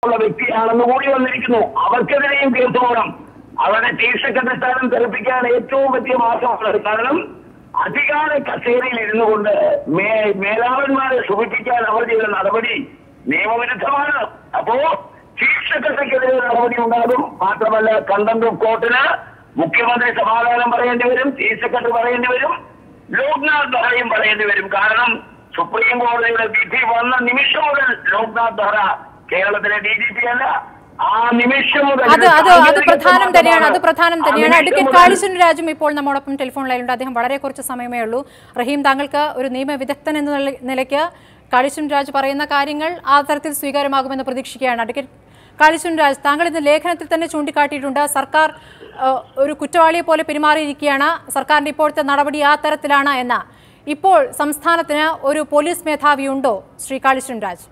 ഉള്ള വ്യക്തിയാണെന്ന് കൂടി വന്നിരിക്കുന്നു അവർക്കെതിരെയും കേസ് പോകണം അവരുടെ ചീഫ് സെക്രട്ടറി സ്ഥാനം തെറിപ്പിക്കാൻ ഏറ്റവും വലിയ മാർഗമാണ് കാരണം അധികാര കസേരയിൽ ഇരുന്നു കൊണ്ട് മേ മേലാളന്മാരെ സുഖിപ്പിക്കാൻ അവർ ചെയ്ത നടപടി നിയമവിരുദ്ധമാണ് അപ്പോ ചീഫ് സെക്രട്ടറിക്കെതിരെ നടപടി ഉണ്ടാകും മാത്രമല്ല കണ്ടന്റ് ഓഫ് കോർട്ടിന് മുഖ്യമന്ത്രി സമാധാനം പറയേണ്ടി വരും ചീഫ് സെക്രട്ടറി പറയേണ്ടി വരും ലോക്നാഥ് ബെഹ്റയും പറയേണ്ടി വരും കാരണം സുപ്രീം കോടതിയുടെ വിധി വന്ന നിമിഷം മുതൽ ലോക്നാഥ് ബെഹ്റ കേരളത്തിലെ ഡി ജി പി അല്ല ആ നിമിഷം മുതൽ അത് അത് അത് പ്രധാനം തന്നെയാണ് അത് പ്രധാനം ആ തന്നെയാണ് നിമിഷം അഡ്വക്കേറ്റ് മുതൽ കാളിസുൻ രാജും ഇപ്പോൾ നമ്മോടൊപ്പം ടെലിഫോൺ ലൈനിലുണ്ട് അദ്ദേഹം വളരെ കുറച്ച് സമയമേ ഉള്ളൂ റഹീം താങ്കൾക്ക് ഒരു നിയമവിദഗ്ധൻ എന്ന നില- നിലയ്ക്ക് കാളിസുൻ രാജ് പറയുന്ന കാര്യങ്ങൾ ആ തരത്തിൽ സ്വീകാര്യമാകുമെന്ന് പ്രതീക്ഷിക്കുകയാണ് അഡ്വക്കേറ്റ് കാളിസുൻ രാജ് താങ്കൾ ഇന്ന് ലേഖനത്തിൽ തന്നെ ചൂണ്ടിക്കാട്ടിയിട്ടുണ്ട് സർക്കാർ ഏഹ്, ഒരു കുറ്റവാളിയെ പോലെ പെരുമാറിയിരിക്കുകയാണ് സർക്കാരിന്റെ ഇപ്പോഴത്തെ നടപടി ആ തരത്തിലാണ് എന്ന് ഇപ്പോൾ സംസ്ഥാനത്തിന് ഒരു പോലീസ് മേധാവി ഉണ്ടോ ശ്രീ കാളിസുൻ രാജ്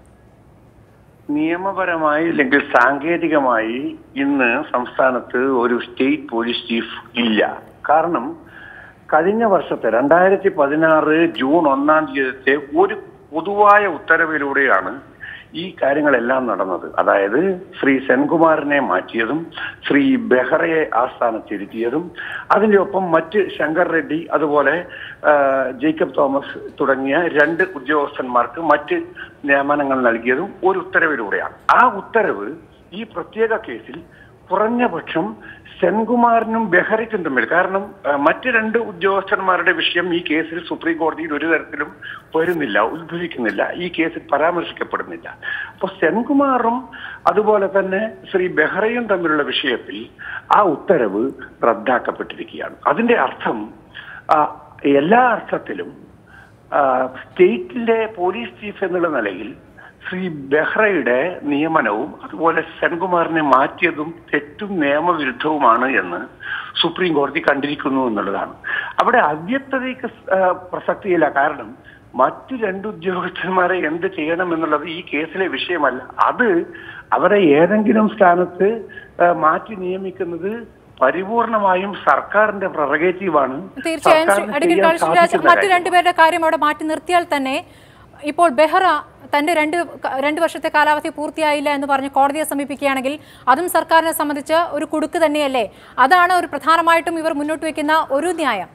നിയമപരമായി അല്ലെങ്കിൽ സാങ്കേതികമായി ഇന്ന് സംസ്ഥാനത്ത് ഒരു സ്റ്റേറ്റ് പോലീസ് ചീഫ് ഇല്ല കാരണം കഴിഞ്ഞ വർഷത്തെ രണ്ടായിരത്തി പതിനാറ് ജൂൺ ഒന്നാം തീയതിത്തെ ഒരു പൊതുവായ ഉത്തരവിലൂടെയാണ് ഈ കാര്യങ്ങളെല്ലാം നടന്നത് അതായത് ശ്രീ സെൻകുമാറിനെ മാറ്റിയതും ശ്രീ ബെഹ്റയെ ആസ്ഥാനത്തിരുത്തിയതും അതിന്റെ ഒപ്പം മറ്റ് ശങ്കർ റെഡ്ഡി അതുപോലെ ആ, ജേക്കബ് തോമസ് തുടങ്ങിയ രണ്ട് ഉദ്യോഗസ്ഥന്മാർക്ക് മറ്റ് നിയമനങ്ങൾ നൽകിയതും ഒരു ഉത്തരവിലൂടെയാണ് ആ ഉത്തരവ് ഈ പ്രത്യേക കേസിൽ കുറഞ്ഞ പക്ഷം സെൻകുമാറിനും ബെഹ്റയ്ക്കും തമ്മിൽ കാരണം ആ, മറ്റ് രണ്ട് ഉദ്യോഗസ്ഥന്മാരുടെ വിഷയം ഈ കേസിൽ സുപ്രീം കോടതിയിൽ ഒരു തരത്തിലും വരുന്നില്ല ഉത്ഭവിക്കുന്നില്ല ഈ കേസിൽ പരാമർശിക്കപ്പെടുന്നില്ല അപ്പൊ സെൻകുമാറും അതുപോലെ തന്നെ ശ്രീ ബെഹ്റയും തമ്മിലുള്ള വിഷയത്തിൽ ആ ഉത്തരവ് റദ്ദാക്കപ്പെട്ടിരിക്കുകയാണ് അതിന്റെ അർത്ഥം ആ, എല്ലാ അർത്ഥത്തിലും ആ, സ്റ്റേറ്റിലെ പോലീസ് ചീഫ് എന്നുള്ള നിലയിൽ ശ്രീ ബെഹ്റയുടെ നിയമനവും അതുപോലെ സെൻകുമാറിനെ മാറ്റിയതും തെറ്റും നിയമവിരുദ്ധവുമാണ് എന്ന് സുപ്രീം കോടതി കണ്ടിരിക്കുന്നു എന്നുള്ളതാണ് അവിടെ അവ്യക്തതയ്ക്ക് സ്- ആ, പ്രസക്തിയില്ല കാരണം മറ്റു രണ്ട് ഉദ്യോഗസ്ഥന്മാരെ എന്ത് ചെയ്യണം എന്നുള്ളത് ഈ കേസിലെ വിഷയമല്ല അത് അവരെ ഏതെങ്കിലും സ്ഥാനത്ത് ആ, മാറ്റി നിയമിക്കുന്നത് പരിപൂർണമായും സർക്കാരിന്റെ പ്രറഗേറ്റീവാണ് തീർച്ചയായും ശ്രീ സർക്കാരിന് അഡ്വക്കേറ്റ് ചെയ്യാൻ കാളിശ്രീ രാജ് സാധിക്കുന്ന മറ്റു കാര്യം. രണ്ടുപേരുടെ കാര്യം അവിടെ മാറ്റി നിർത്തിയാൽ തന്നെ ഇപ്പോൾ ബെഹ്റ തന്റെ രണ്ട് ക- രണ്ട് വർഷത്തെ കാലാവധി പൂർത്തിയായില്ല എന്ന് പറഞ്ഞ് കോടതിയെ സമീപിക്കുകയാണെങ്കിൽ അതും സർക്കാരിനെ സംബന്ധിച്ച് ഒരു കുടുക്ക് തന്നെയല്ലേ അതാണ് ഒരു പ്രധാനമായിട്ടും ഇവർ മുന്നോട്ട് വെക്കുന്ന ഒരു ന്യായം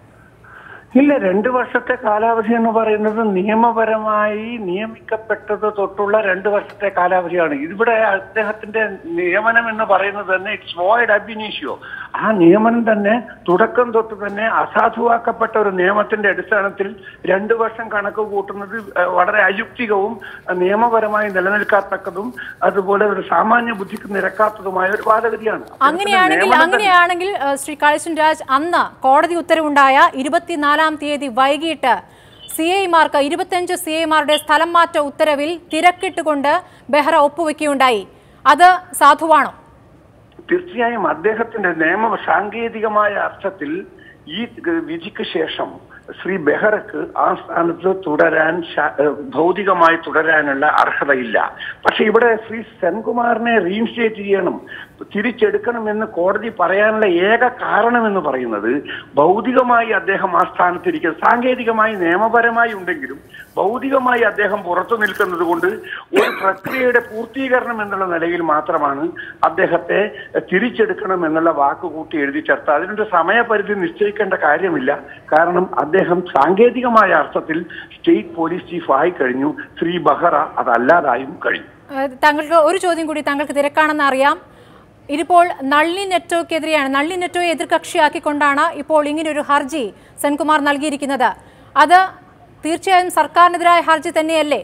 ഇല്ല രണ്ടു വർഷത്തെ കാലാവധി എന്ന് പറയുന്നത് നിയമപരമായി നിയമിക്കപ്പെട്ടത് തൊട്ടുള്ള രണ്ടു വർഷത്തെ കാലാവധിയാണ് ഇവിടെ അദ്ദേഹത്തിന്റെ നിയമനം എന്ന് പറയുന്നത് തന്നെ ഇറ്റ്സ് വോയിഡ് അബിനീഷ്യോ ആ നിയമനം തന്നെ തുടക്കം തൊട്ട് തന്നെ അസാധുവാക്കപ്പെട്ട ഒരു നിയമത്തിന്റെ അടിസ്ഥാനത്തിൽ രണ്ടു വർഷം കണക്ക് കൂട്ടുന്നത് ഏഹ്, വളരെ അയുക്തികവും അഹ്, നിയമപരമായി നിലനിൽക്കാത്തതും അതുപോലെ ഒരു സാമാന്യ ബുദ്ധിക്ക് നിരക്കാത്തതുമായ ഒരു വാദഗതിയാണ് അങ്ങനെയാണെങ്കിൽ നിയമനം തന്നെ- അങ്ങനെയാണെങ്കിൽ ഏഹ്, ശ്രീ കാളിസുൻ രാജ് അന്ന് കോടതി ഉത്തരവുണ്ടായ ഇരുപത്തിനാലാം തീയതി വൈകിട്ട് സി ഐമാർക്ക് ഇരുപത്തിയഞ്ച് സി ഐമാരുടെ സ്ഥലം മാറ്റ ഉത്തരവിൽ തിരക്കിട്ടുകൊണ്ട് ബെഹ്റ ഒപ്പുവെക്കുകയുണ്ടായി അത് സാധുവാണോ തീർച്ചയായും അദ്ദേഹത്തിന്റെ നിയമ സാങ്കേതികമായ അർത്ഥത്തിൽ ഈ വിധിക്ക് ശേഷം ശ്രീ ബെഹ്റക്ക് ആ സ്ഥാനത്ത് തുടരാൻ ശാ- ഏഹ് ഭൗതികമായി തുടരാനുള്ള അർഹതയില്ല പക്ഷെ ഇവിടെ ശ്രീ സെൻകുമാറിനെ റീഇൻസ്റ്റേറ്റ് ചെയ്യണം തിരിച്ചെടുക്കണം എന്ന് കോടതി പറയാനുള്ള ഏക കാരണം എന്ന് പറയുന്നത് ഭൗതികമായി അദ്ദേഹം ആ സ്ഥാനത്തിരിക്കുന്നത് സാങ്കേതികമായി നിയമപരമായി ഉണ്ടെങ്കിലും ഭൗതികമായി അദ്ദേഹം പുറത്തു നിൽക്കുന്നത് കൊണ്ട് ഒരു പ്രക്രിയയുടെ പൂർത്തീകരണം എന്നുള്ള നിലയിൽ മാത്രമാണ് അദ്ദേഹത്തെ തിരിച്ചെടുക്കണം എന്നുള്ള വാക്ക് കൂട്ടി എഴുതി ചേർത്ത് അതിനൊരു സമയപരിധി നിശ്ചയിക്കേണ്ട കാര്യമില്ല കാരണം അദ്ദേഹം സാങ്കേതികമായ അർത്ഥത്തിൽ സ്റ്റേറ്റ് പോലീസ് ചീഫ് ആയി കഴിഞ്ഞു ശ്രീ ബഹ്റ അതല്ലാതായും കഴിഞ്ഞു ഏഹ് താങ്കൾക്ക് ഒരു ചോദ്യം കൂടി താങ്കൾക്ക് തിരക്കാണെന്ന് അറിയാം ഇതിപ്പോൾ നള്ളി നെറ്റോക്കെതിരെയാണ് നള്ളി നെറ്റോയെ എതിർകക്ഷിയാക്കിക്കൊണ്ടാണ് ഇപ്പോൾ ഇങ്ങനൊരു ഹർജി സെൻകുമാർ നൽകിയിരിക്കുന്നത് അത് തീർച്ചയായും സർക്കാരിനെതിരായ ഹർജി തന്നെയല്ലേ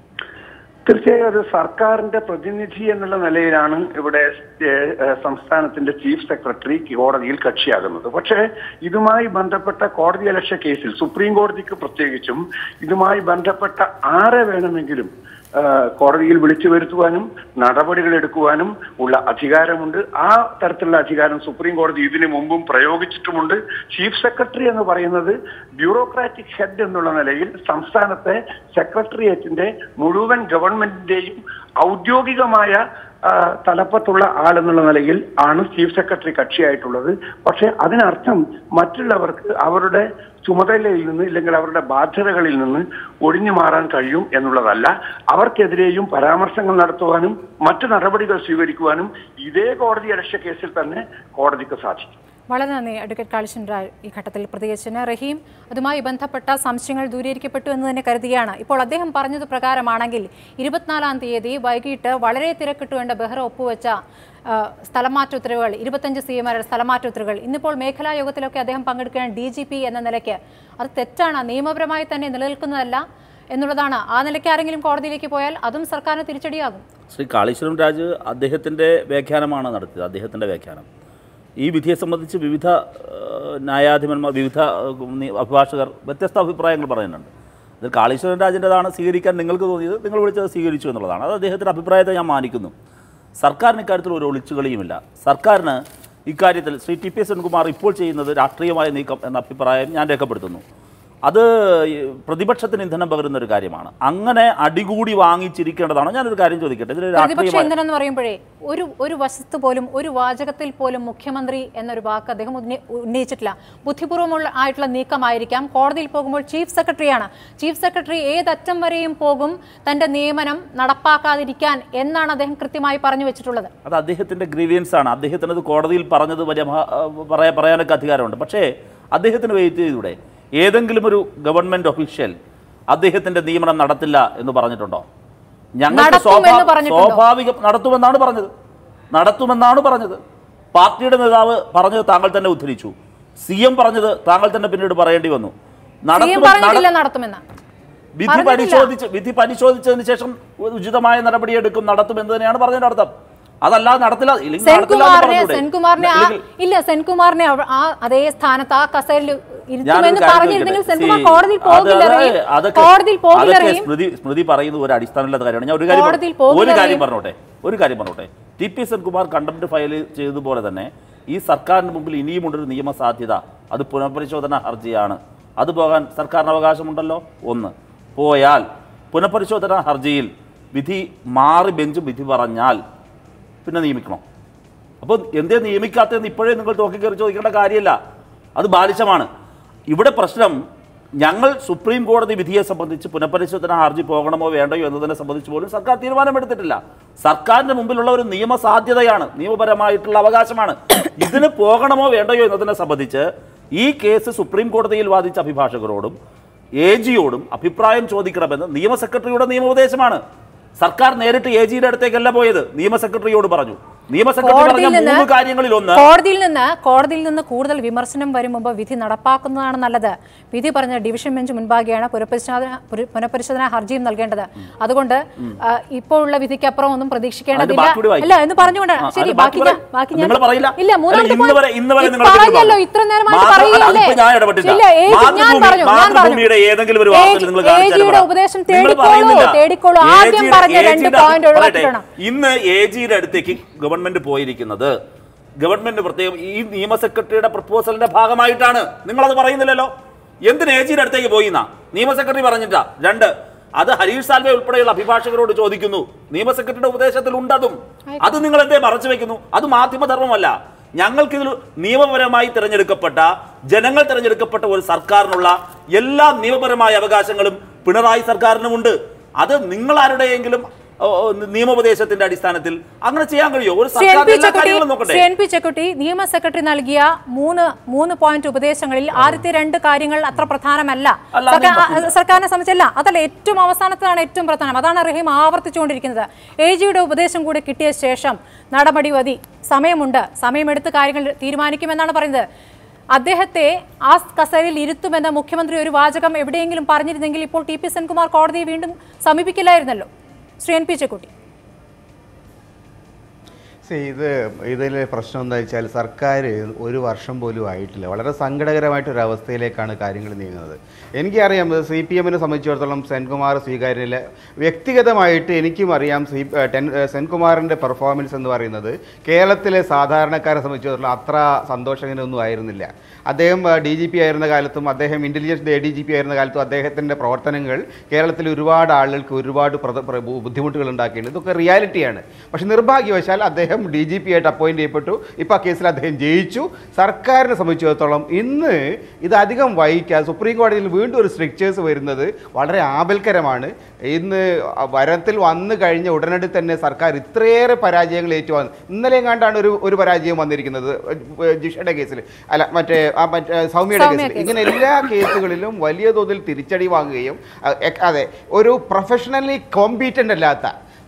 തീർച്ചയായും അത് സർക്കാരിന്റെ പ്രതിനിധി എന്നുള്ള നിലയിലാണ് ഇവിടെ ഏഹ്, ഏഹ്, സംസ്ഥാനത്തിന്റെ ചീഫ് സെക്രട്ടറി കോടതിയിൽ കക്ഷിയാകുന്നത് പക്ഷേ ഇതുമായി ബന്ധപ്പെട്ട കോടതി അലക്ഷ്യ കേസിൽ സുപ്രീം കോടതിക്ക് പ്രത്യേകിച്ചും ഇതുമായി ബന്ധപ്പെട്ട ആരെ വേണമെങ്കിലും ഏഹ്, കോടതിയിൽ വിളിച്ചു വരുത്തുവാനും നടപടികൾ എടുക്കുവാനും ഉള്ള അധികാരമുണ്ട് ആ തരത്തിലുള്ള അധികാരം സുപ്രീം കോടതി ഇതിനു മുമ്പും പ്രയോഗിച്ചിട്ടുമുണ്ട് ചീഫ് സെക്രട്ടറി എന്ന് പറയുന്നത് ബ്യൂറോക്രാറ്റിക് ഹെഡ് എന്നുള്ള നിലയിൽ സംസ്ഥാനത്തെ സെക്രട്ടേറിയറ്റിന്റെ മുഴുവൻ ഗവൺമെന്റിന്റെയും ഔദ്യോഗികമായ ആ, തലപ്പത്തുള്ള ആളെന്നുള്ള നിലയിൽ ആണ് ചീഫ് സെക്രട്ടറി കക്ഷിയായിട്ടുള്ളത് പക്ഷെ അതിനർത്ഥം മറ്റുള്ളവർക്ക് അവരുടെ ചുമതലയിൽ നിന്ന് ഇല്ലെങ്കിൽ അവരുടെ ബാധ്യതകളിൽ നിന്ന് ഒഴിഞ്ഞു മാറാൻ കഴിയും എന്നുള്ളതല്ല അവർക്കെതിരെയും പരാമർശങ്ങൾ നടത്തുവാനും മറ്റു നടപടികൾ സ്വീകരിക്കുവാനും ഇതേ കോടതി അലക്ഷ്യ കേസിൽ തന്നെ കോടതിക്ക് സാധിക്കും വളരെ നന്ദി അഡ്വക്കേറ്റ് കാളിശൻ രാജ് ഈ ഘട്ടത്തിൽ പ്രതികരിച്ചതിന് റഹീം അതുമായി ബന്ധപ്പെട്ട സംശയങ്ങൾ ദൂരീകരിക്കപ്പെട്ടു എന്ന് തന്നെ കരുതുകയാണ് ഇപ്പോൾ അദ്ദേഹം പറഞ്ഞത് പ്രകാരമാണെങ്കിൽ ഇരുപത്തിനാലാം തീയതി വൈകിട്ട് വളരെ തിരക്കിട്ടുവേണ്ട ബെഹ്റ ഒപ്പുവെച്ച ആ, സ്ഥലമാറ്റ ഉത്തരവുകൾ ഇരുപത്തഞ്ച് സി എമാരുടെ സ്ഥലമാറ്റ ഉത്തരവുകൾ ഇന്നിപ്പോൾ മേഖലാ യോഗത്തിലൊക്കെ അദ്ദേഹം പങ്കെടുക്കുകയാണ് ഡി ജി പി എന്ന നിലയ്ക്ക് അത് തെറ്റാണ് നിയമപരമായി തന്നെ നിലനിൽക്കുന്നതല്ല എന്നുള്ളതാണ് ആ നിലയ്ക്ക് ആരെങ്കിലും കോടതിയിലേക്ക് പോയാൽ അതും സർക്കാരിന് തിരിച്ചടിയാകും ശ്രീ കാളീശ്വരം രാജ് അദ്ദേഹത്തിൻ്റെ വ്യാഖ്യാനമാണ് നടത്തിയത് അദ്ദേഹത്തിൻ്റെ വ്യാഖ്യാനം ഈ വിധിയെ സംബന്ധിച്ച് വിവിധ ഏഹ്, ന്യായാധിപന്മാർ വിവിധ ഏഹ്, നി- അഭിഭാഷകർ വ്യത്യസ്ത അഭിപ്രായങ്ങൾ പറയുന്നുണ്ട് ഇത് കാളീശ്വരൻ രാജിൻ്റെതാണ് സ്വീകരിക്കാൻ നിങ്ങൾക്ക് തോന്നിയത് നിങ്ങൾ വിളിച്ചത് സ്വീകരിച്ചു എന്നുള്ളതാണ് അത് അദ്ദേഹത്തിൻ്റെ അഭിപ്രായത്തെ ഞാൻ മാനിക്കുന്നു സർക്കാരിന് ഇക്കാര്യത്തിൽ ഒരു ഒളിച്ചുകളിയുമില്ല സർക്കാരിന് ഇക്കാര്യത്തിൽ ശ്രീ ടി പി സെൻകുമാർ ഇപ്പോൾ ചെയ്യുന്നത് രാഷ്ട്രീയമായ നീക്കം എന്ന അഭിപ്രായം ഞാൻ രേഖപ്പെടുത്തുന്നു അത് ഈ പ്രതിപക്ഷത്തിന് ഇന്ധനം പകരുന്ന ഒരു കാര്യമാണ് അങ്ങനെ അടികൂടി വാങ്ങിച്ചിരിക്കേണ്ടതാണോ ഞാനൊരു കാര്യം ചോദിക്കട്ടെ ഇതിൽ പ്രതിപക്ഷ രാഷ്ട്രീയമായ ഇന്ധനം എന്ന് പറയുമ്പോഴേ ഒരു ഒരു വശത്ത് പോലും ഒരു വാചകത്തിൽ പോലും മുഖ്യമന്ത്രി എന്നൊരു വാക്ക് അദ്ദേഹം ഉന്ന- ഉന്നയിച്ചിട്ടില്ല ബുദ്ധിപൂർവ്വമുള്ള ആയിട്ടുള്ള നീക്കമായിരിക്കാം കോടതിയിൽ പോകുമ്പോൾ ചീഫ് സെക്രട്ടറിയാണ് ചീഫ് സെക്രട്ടറി ഏതറ്റം വരെയും പോകും തന്റെ നിയമനം നടപ്പാക്കാതിരിക്കാൻ എന്നാണ് അദ്ദേഹം കൃത്യമായി പറഞ്ഞു വെച്ചിട്ടുള്ളത് അത് അദ്ദേഹത്തിൻ്റെ ഗ്രീവിയൻസ് ആണ് അദ്ദേഹത്തിന് അത് കോടതിയിൽ പറഞ്ഞത് വലിയ മഹാ- ആ, പറയാ പറയാനൊക്കെ അധികാരമുണ്ട് പക്ഷേ അദ്ദേഹത്തിന് വെയിറ്റ് ചെയ്തൂടെ ഏതെങ്കിലും ഒരു ഗവൺമെന്റ് ഒഫീഷ്യൽ അദ്ദേഹത്തിന്റെ നിയമനം നടത്തില്ല എന്ന് പറഞ്ഞിട്ടുണ്ടോ ഞങ്ങൾക്ക് നടത്തും എന്ന് സ്വാഭാ- പറഞ്ഞിട്ടുണ്ടോ? സ്വാഭാവികം നടത്തുമെന്നാണ് പറഞ്ഞത് നടത്തുമെന്നാണ് പറഞ്ഞത് പാർട്ടിയുടെ നേതാവ് പറഞ്ഞത് താങ്കൾ തന്നെ ഉദ്ധരിച്ചു സി എം പറഞ്ഞത് താങ്കൾ തന്നെ പിന്നീട് പറയേണ്ടി വന്നു സി എം നടത്തുമെന്ന് പറഞ്ഞിട്ടില്ല നടത്തുമെന്ന് വിധി പറഞ്ഞിട്ടില്ല. പരിശോധിച്ച് വിധി പരിശോധിച്ചതിന് ശേഷം ഉചിതമായ നടപടിയെടുക്കും നടത്തും എന്ന് തന്നെയാണ് പറഞ്ഞതിന്റെ അർത്ഥം അതല്ലാതെ നടത്തില്ല ഇല്ലെങ്കിൽ നടത്തില്ല എന്ന് സെൻകുമാറിനെ പറഞ്ഞൂടെ? സെൻകുമാറിനെ ആ ഇല്ലെങ്കിൽ- ഇല്ല സെൻകുമാറിനെ അവ- ആ അതേ സ്ഥാനത്ത് ആ കസേരയിൽ ഞാനൊരു ഇരുത്തുമെന്ന് കാര്യം പറഞ്ഞിരുന്നെങ്കിൽ ചോദിക്കട്ടെ? സെൻകുമാർ See, കോടതിയിൽ അത് പോകില്ല അതായത് റഹീം. അതൊക്കെ- കോടതിയിൽ പോകില്ല അതൊക്കെ റഹീം. സ്മൃതി സ്മൃതി പറയുന്നത് ഒരു അടിസ്ഥാനമില്ലാത്ത കാര്യമാണ് ഞാൻ ഒരു കാര്യം കോടതിയിൽ പറ- ഒരു പോകില്ല കാര്യം റഹീം. പറഞ്ഞോട്ടെ ഒരു കാര്യം പറഞ്ഞോട്ടെ T P Senkumar contempt file ചെയ്തതുപോലെ തന്നെ ഈ സർക്കാരിന് മുമ്പിൽ ഇനിയുമുണ്ടൊരു നിയമസാധ്യത അത് പുനഃപരിശോധന ഹർജിയാണ് അത് പോകാൻ സർക്കാരിന് അവകാശമുണ്ടല്ലോ ഒന്ന് പോയാൽ പുനഃപരിശോധന ഹർജിയിൽ വിധി മാറി ബെഞ്ച് വിധി പറഞ്ഞാൽ പിന്നെ നിയമിക്കണം അപ്പോൾ എന്തേ നിയമിക്കാത്തതെന്ന് ഇപ്പോഴേ നിങ്ങൾ തോക്കിക്കയറി ചോദിക്കേണ്ട കാര്യമില്ല അത് ബാലിശമാണ് ഇവിടെ പ്രശ്നം ഞങ്ങൾ സുപ്രീം കോടതി വിധിയെ സംബന്ധിച്ച് പുനഃപരിശോധന ഹർജി പോകണമോ വേണ്ടയോ എന്നതിനെ സംബന്ധിച്ച് പോലും സർക്കാർ തീരുമാനമെടുത്തിട്ടില്ല സർക്കാരിന്റെ മുമ്പിലുള്ള ഒരു നിയമസാധ്യതയാണ് നിയമപരമായിട്ടുള്ള അവകാശമാണ് ഇതിന് പോകണമോ വേണ്ടയോ എന്നതിനെ സംബന്ധിച്ച് ഈ കേസ് സുപ്രീം കോടതിയിൽ വാദിച്ച അഭിഭാഷകരോടും എ ജിയോടും അഭിപ്രായം ചോദിക്കണമെന്ന് നിയമ സെക്രട്ടറിയുടെ നിയമോപദേശമാണ് സർക്കാർ നേരിട്ട് എ ജിയുടെ അടുത്തേക്കല്ല പോയത് നിയമ സെക്രട്ടറിയോട് പറഞ്ഞു നിയമ സെക്രട്ടറി പറഞ്ഞ കോടതിയിൽ നിന്ന് മൂന്ന് കാര്യങ്ങളിൽ ഒന്ന് കോടതിയിൽ നിന്ന് കോടതിയിൽ നിന്ന് കൂടുതൽ വിമർശനം വരും മുമ്പ് വിധി നടപ്പാക്കുന്നതാണ് നല്ലത് വിധി പറഞ്ഞ ഡിവിഷൻ ബെഞ്ച് മുൻപാകെയാണ് പുനഃപരിശോധന പുര- പുനഃപരിശോധന ഹർജിയും നൽകേണ്ടത് അതുകൊണ്ട് ആ, ഇപ്പോഴുള്ള വിധിക്കപ്പുറം ഒന്നും പ്രതീക്ഷിക്കേണ്ടതില്ല ബാക്കി കൂടി വായിക്ക്. അല്ല എന്ന് പറഞ്ഞുകൊണ്ടാണ് ആ, ശരി അതിന് ബാക്കി ബാക്കി ഞാൻ ബാക്കി ഞാൻ നിങ്ങൾ പറയില്ല. ഇല്ല അല്ല, മൂന്നാമത്തെ ഇന്ന് വരെ- ഇന്ന് വരെ point നിങ്ങൾ ഇതിൽ പറഞ്ഞല്ലോ പറഞ്ഞു. ഇത്ര നേരമായിട്ട് മാതൃ- പറയുകയല്ലേ അതിപ്പോ ഞാൻ ഇടപെട്ടില്ല. ഇല്ല ഏജ് ഞാൻ മാതൃഭൂമി- പറഞ്ഞു ഞാൻ പറഞ്ഞു മാതൃഭൂമിയുടെ ഏതെങ്കിലും ഒരു വാർത്തയിൽ നിങ്ങൾ കാണിച്ചാൽ ഏജിയുടെ പറ. ഉപദേശം നിങ്ങൾ തേടിക്കോളൂ പറയുന്നില്ല. തേടിക്കോളൂ ആദ്യം ഏജിയുടെ- പറഞ്ഞ രണ്ട് ഏജിയുടെ- പോയിന്റ് പറയട്ടെ. ഒഴിവാക്കിക്കണം ഇന്ന് എ ജിയുടെ അടുത്തേക്ക് ഗവൺമെന്റ് പോയിരിക്കുന്നത് ഗവൺമെന്റ് പ്രത്യേകം ഈ നിയമ സെക്രട്ടറിയുടെ പ്രപ്പോസലിന്റെ ഭാഗമായിട്ടാണ് നിങ്ങളത് പറയുന്നില്ലല്ലോ എന്തിന് എ ജിയുടെ അടുത്തേക്ക് പോയി എന്നാ നിയമ സെക്രട്ടറി പറഞ്ഞിട്ടാ രണ്ട് അത് ഹരീഷ് സാൽവെ ഉൾപ്പെടെയുള്ള അഭിഭാഷകരോട് ചോദിക്കുന്നു നിയമ സെക്രട്ടറിയുടെ ഉപദേശത്തിൽ ഉണ്ടതും അത് നിങ്ങൾ എന്തേ മറച്ചു വെക്കുന്നു അത് മാധ്യമധർമ്മമല്ല ഞങ്ങൾക്കിതിൽ നിയമപരമായി തിരഞ്ഞെടുക്കപ്പെട്ട ജനങ്ങൾ തിരഞ്ഞെടുക്കപ്പെട്ട ഒരു സർക്കാരിനുള്ള എല്ലാ നിയമപരമായ അവകാശങ്ങളും പിണറായി സർക്കാരിനുമുണ്ട് അത് നിങ്ങൾ ആരുടെയെങ്കിലും ഓ, ഓ, നിയമോപദേശത്തിന്റെ അടിസ്ഥാനത്തിൽ അങ്ങനെ ചെയ്യാൻ കഴിയുമോ ഒരു ശ്രീ എൻ സർക്കാർ പി എല്ലാ ചെക്കുട്ടി കാര്യങ്ങളും നോക്കട്ടെ ശ്രീ എൻ പി ചെക്കുട്ടി നിയമ സെക്രട്ടറി നൽകിയ മൂന്ന് മൂന്ന് പോയിന്റ് ഉപദേശങ്ങളിൽ ആദ്യത്തെ രണ്ട് കാര്യങ്ങൾ അത്ര പ്രധാനമല്ല അല്ല, സർക്കാർ- അതിന് ആ, സർക്കാരിനെ സംബന്ധിച്ചല്ല അതല്ല ഏറ്റവും അവസാനത്താണ് ഏറ്റവും പ്രധാനം അതാണ് റഹീം ആവർത്തിച്ചുകൊണ്ടിരിക്കുന്നത് എ ജിയുടെ ഉപദേശം കൂടി കിട്ടിയ ശേഷം നടപടി മതി സമയമുണ്ട് സമയമെടുത്ത് കാര്യങ്ങൾ തീരുമാനിക്കുമെന്നാണ് പറയുന്നത് അദ്ദേഹത്തെ ആ കസേരയിൽ ഇരുത്തുമെന്ന മുഖ്യമന്ത്രി ഒരു വാചകം എവിടെയെങ്കിലും പറഞ്ഞിരുന്നെങ്കിൽ ഇപ്പോൾ ടി പി സെൻകുമാർ കോടതിയെ വീണ്ടും സമീപിക്കില്ലായിരുന്നല്ലോ Shri N P Chekkutty See, ഇത് ഇതിലെ പ്രശ്നം എന്താ വെച്ചാൽ സർക്കാർ ഒരു വർഷം പോലും ആയിട്ടില്ല വളരെ സങ്കടകരമായിട്ടൊരു അവസ്ഥയിലേക്കാണ് കാര്യങ്ങൾ നീങ്ങുന്നത് എനിക്കറിയാം സി പി എമ്മിനെ സംബന്ധിച്ചിടത്തോളം സെൻകുമാർ സ്വീകാര്യനിൽ വ്യക്തിഗതമായിട്ട് എനിക്കും അറിയാം സി ടെൻ സെൻകുമാറിൻ്റെ പെർഫോമൻസ് എന്ന് പറയുന്നത് കേരളത്തിലെ സാധാരണക്കാരെ സംബന്ധിച്ചിടത്തോളം അത്ര സന്തോഷകരമൊന്നും ആയിരുന്നില്ല അദ്ദേഹം ഡി ജി പി ആയിരുന്ന കാലത്തും അദ്ദേഹം intelligence A D G P ആയിരുന്ന കാലത്തും അദ്ദേഹത്തിൻ്റെ പ്രവർത്തനങ്ങൾ കേരളത്തിൽ ഒരുപാട് ആളുകൾക്ക് ഒരുപാട് പ്രത- പ്ര- ബുദ്ധിമുട്ടുകൾ ഉണ്ടാക്കിയിട്ടുണ്ട് ഇതൊക്കെ റിയാലിറ്റിയാണ് പക്ഷെ നിർഭാഗ്യവശാൽ അദ്ദേഹം ഡി ജി പി ആയിട്ട് അപ്പോയിന്റ് ചെയ്യപ്പെട്ടു ഇപ്പോൾ ആ കേസിൽ അദ്ദേഹം ജയിച്ചു സർക്കാരിനെ സംബന്ധിച്ചിടത്തോളം ഇന്ന് ഇത് അധികം വൈകാതെ സുപ്രീം കോടതിയിൽ വീണ്ടും ഒരു സ്ട്രിക്ചേഴ്സ് വരുന്നത് വളരെ ആപൽക്കരമാണ് ഇന്ന് വരത്തിൽ വന്നു കഴിഞ്ഞ ഉടനടി തന്നെ സർക്കാർ ഇത്രയേറെ പരാജയങ്ങൾ ഏറ്റുവാങ്ങി ഇന്നലെയും കണ്ടാണ് ഒരു ഒരു പരാജയം വന്നിരിക്കുന്നത് ഏഹ് ജിഷയുടെ കേസിൽ അല്ല മറ്റേ ആ മറ്റേ സൗമ്യയുടെ സൗമ്യ കേസിൽ കേസ്. ഇങ്ങനെ എല്ലാ കേസുകളിലും വലിയ തോതിൽ തിരിച്ചടി വാങ്ങുകയും അഹ് എ- അതെ ഒരു പ്രൊഫഷണലി കോമ്പീറ്റൻ്റ് അല്ലാത്ത